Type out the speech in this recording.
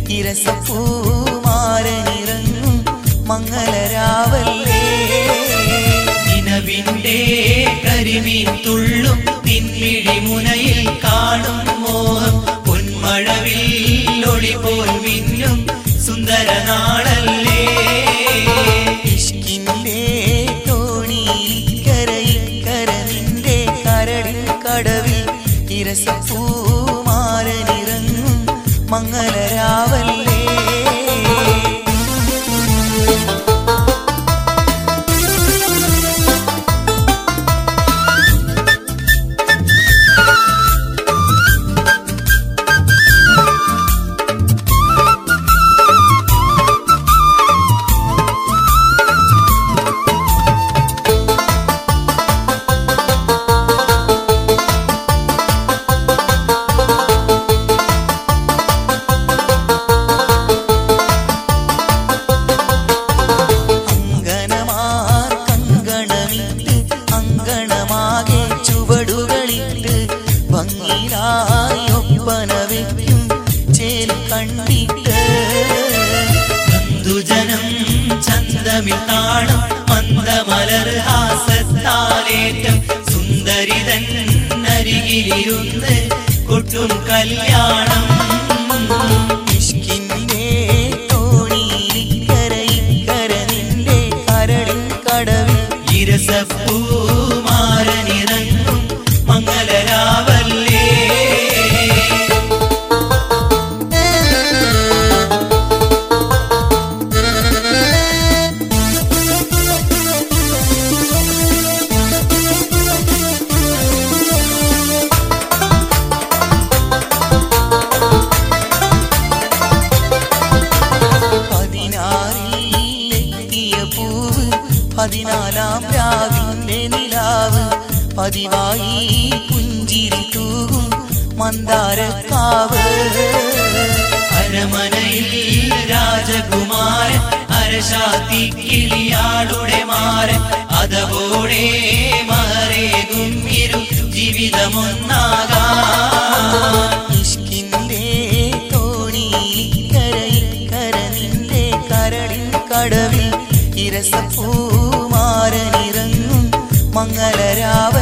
ഇരസപ്പൂമാരനിറങ്ങും മംഗളരാവല്ലേ നിലവിന്റെ കരിമീൻ തുള്ളും നിൻമിഴി മുനയിൽ കാണും മോഹം പൊന്മഴവിൽ ഒളി പോൽ മിന്നും സുന്ദര നാളല്ലേ ഇഷ്കിന്റെ തോണിക്കരയിക്കര നിന്റെ കരടിൽ കടവിൽ ഇരസപ്പൂമാരനിറങ്ങും മംഗളരാവല്ലേ അങ്കണമാർ കങ്കണമിട്ട് അങ്കണമാകെ ചുവടുകളിട്ട് ഭംഗിയിലായി ഒപ്പന വെക്കും ചേൽ കണ്ടിട്ട് ബന്ധുജനം ചന്തമിൽ കാണും മന്ദമലർ ഹാസത്താലേറ്റം സുന്ദരിതൻ അരികിലിരുന്ന് കൊട്ടും കല്യാണം ഇഷ്കിന്റെ തോണിക്കരയിക്കര നിന്റെ കരടിൽ കടവിൽ ഇരസപ്പൂമാരനിറങ്ങും മംഗലരാവല്ലേ പതിനാറിലെത്തിയ പൂവ് പതിനാലാം രാവിലെ നിലാവ് പതിവായി പുഞ്ചിരി തൂകും മന്ദാരക്കാവ് അരമനയിൽ രാജകുമാരൻ അരശാത്തിക്കിളിയാളുടെ മാരൻ അതവോടെ മറേകും ഇരു ജീവിതമൊന്നാകാം ഇഷ്കിന്റെ തോണിക്കരയിക്കര നിന്റെ കരടിൽ കടവിൽ ഇരസപ്പൂമാരനിറങ്ങും മംഗളരാവ